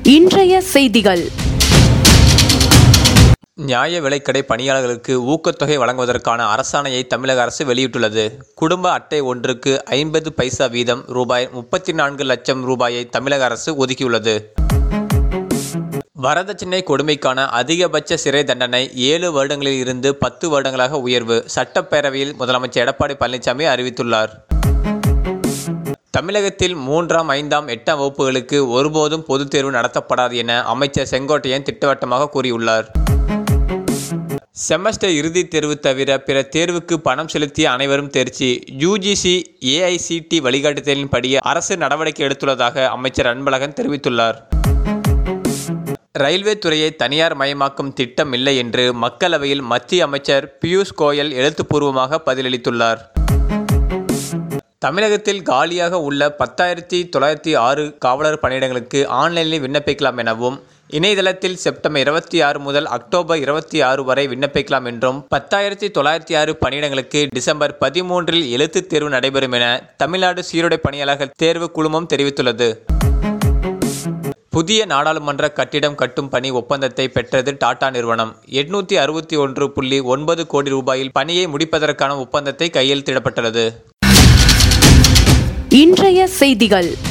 இன்றைய செய்திகள் நியாய விலைக்கடை பணியாளர்களுக்கு ஊக்கத்தொகை வழங்குவதற்கான அரசாணையை தமிழக அரசு வெளியிட்டுள்ளது குடும்ப அட்டை ஒன்றுக்கு ஐம்பது பைசா வீதம் ரூபாய் முப்பத்தி நான்கு லட்சம் ரூபாயை தமிழக அரசு ஒதுக்கியுள்ளது வரதட்சணை கொடுமைக்கான அதிகபட்ச சிறை தண்டனை ஏழு வருடங்களில் இருந்து பத்து வருடங்களாக உயர்வு சட்டப்பேரவையில் முதலமைச்சர் எடப்பாடி பழனிசாமி அறிவித்துள்ளார் தமிழகத்தில் மூன்றாம் ஐந்தாம் எட்டாம் வகுப்புகளுக்கு ஒருபோதும் பொதுத் தேர்வு நடத்தப்படாது என அமைச்சர் செங்கோட்டையன் திட்டவட்டமாக கூறியுள்ளார் செமஸ்டர் இறுதித் தேர்வு தவிர பிற தேர்வுக்கு பணம் செலுத்திய அனைவரும் தேர்ச்சி யுஜிசி ஏஐசிடி வழிகாட்டுதலின்படி அரசு நடவடிக்கை எடுத்துள்ளதாக அமைச்சர் அன்பழகன் தெரிவித்துள்ளார் ரயில்வே துறையை தனியார் மயமாக்கும் திட்டம் இல்லை என்று மக்களவையில் மத்திய அமைச்சர் பியூஷ் கோயல் எழுத்துப்பூர்வமாக பதிலளித்துள்ளார் தமிழகத்தில் காலியாக உள்ள பத்தாயிரத்தி தொள்ளாயிரத்தி ஆறு காவலர் பணியிடங்களுக்கு ஆன்லைனில் விண்ணப்பிக்கலாம் எனவும் இணையதளத்தில் செப்டம்பர் இருபத்தி ஆறு முதல் அக்டோபர் இருபத்தி ஆறு வரை விண்ணப்பிக்கலாம் என்றும் பத்தாயிரத்தி தொள்ளாயிரத்தி ஆறு பணியிடங்களுக்கு டிசம்பர் பதிமூன்றில் எழுத்துத் தேர்வு நடைபெறும் என தமிழ்நாடு சீருடை பணியாளர்கள் தேர்வு குழுமம் தெரிவித்துள்ளது புதிய நாடாளுமன்ற கட்டிடம் கட்டும் பணி ஒப்பந்தத்தை பெற்றது டாடா நிறுவனம் எட்நூத்தி அறுபத்தி ஒன்று புள்ளி ஒன்பது கோடி ரூபாயில் பணியை முடிப்பதற்கான ஒப்பந்தத்தை கையெழுத்திடப்பட்டுள்ளது இன்றைய செய்திகள்